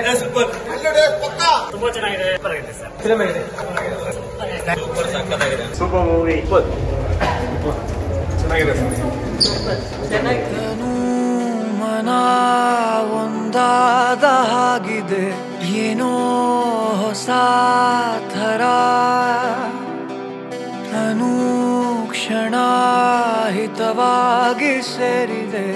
super ತುಂಬಾ ಚೆನ್ನಾಗಿದೆ super ಆಗಿದೆ ಸರ್ ಫಿಲಮ್ ಆಗಿದೆ ಸೂಪರ್ ಮೂವಿ ಚೆನ್ನಾಗಿದೆ ತನು ಮನ ಒಂದಾದ ಹಾಗಿದೆ ಏನೋ ಹೊಸ ಥರ ತನು ಕ್ಷಣ ಹಿತವಾಗಿ ಸೇರಿದೆ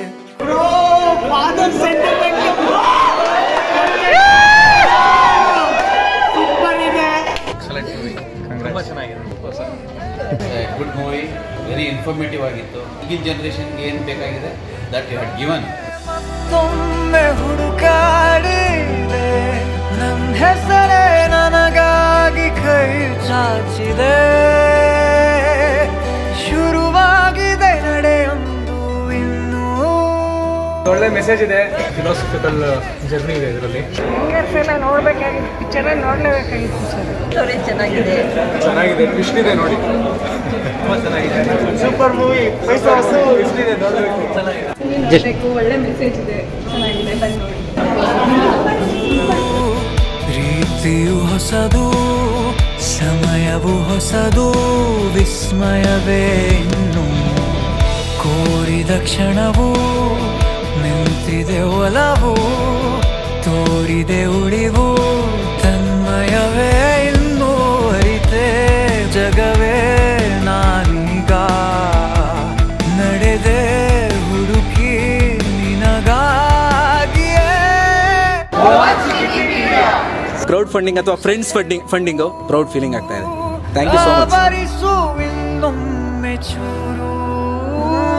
ಗುಡ್ ಮೂವಿ ವೆರಿ ಇನ್ಫಾರ್ಮೇಟಿವ್ ಆಗಿತ್ತು ಈಗಿನ ಜನರೇಷನ್ಗೆ ಏನು ಬೇಕಾಗಿದೆ ದಟ್ ಯು ಹ್ಯಾಡ್ ಗಿವನ್ ಮತ್ತೊಮ್ಮೆ ಹುಡುಕಾಡಿದೆ ನನ್ನ ಹೆಸರೇ ನನಗಾಗಿ ಕೈ ಚಾಚಿದೆ ಶುರುವಾಗಿದೆ ನಡೆಯೊಂದು ಇನ್ನೂ ಒಳ್ಳೆ ಮೆಸೇಜ್ ಇದೆ ಫಿಲಾಸಫಿಕಲ್ ಜರ್ನಿ ಇದೆ ಇದರಲ್ಲಿ ಎಲ್ಲ ನೋಡ್ಬೇಕಾಗಿತ್ತು ಪಿಕ್ಚರ್ ನೋಡ್ಲೇಬೇಕಾಗಿತ್ತು ಸರ್ ಸ್ಟೋರಿ ಚೆನ್ನಾಗಿದೆ ಚೆನ್ನಾಗಿದೆ ಟ್ವಿಸ್ಟ್ ಇದೆ ನೋಡಿ ತುಂಬಾ ಚೆನ್ನಾಗಿದೆ ಸೂಪರ್ ಮೂವಿ ಪೈಸಾ ಟ್ವಿಸ್ಟ್ ಇದೆ ನೋಡಬೇಕು ನೋಡ್ಬೇಕು ಒಳ್ಳೆ ಮೆಸೇಜ್ ಇದೆ ಚೆನ್ನಾಗಿದೆ ಬಂದು ನೋಡಿ ಪ್ರೀತಿಯು ಹೊಸದು ಸಮಯವು ಹೊಸದು ವಿಸ್ಮಯವೇ ಇನ್ನು ಕೋರಿದ ಕ್ಷಣವು ನಿಂತಿದೆ ಒಲವು ತೋರಿದೆ ಉಳಿವು ತನ್ಮಯವೇ ಇನ್ನೂ ಅರಿತೆ ಜಗವೇ ನಾನೀಗ ನಡೆದೆ ಹುಡುಕಿ ನಿನಗಾಗಿಯೇ ಕ್ರೌಡ್ ಫಂಡಿಂಗ್ ಅಥವಾ friends funding funding proud feeling ಆಗ್ತಾ ಇದೆ ಥ್ಯಾಂಕ್ ಯು ಸೋ ಮಚ್ ಆವರಿಸು ಇನ್ನೊಮ್ಮೆ ಚೂರು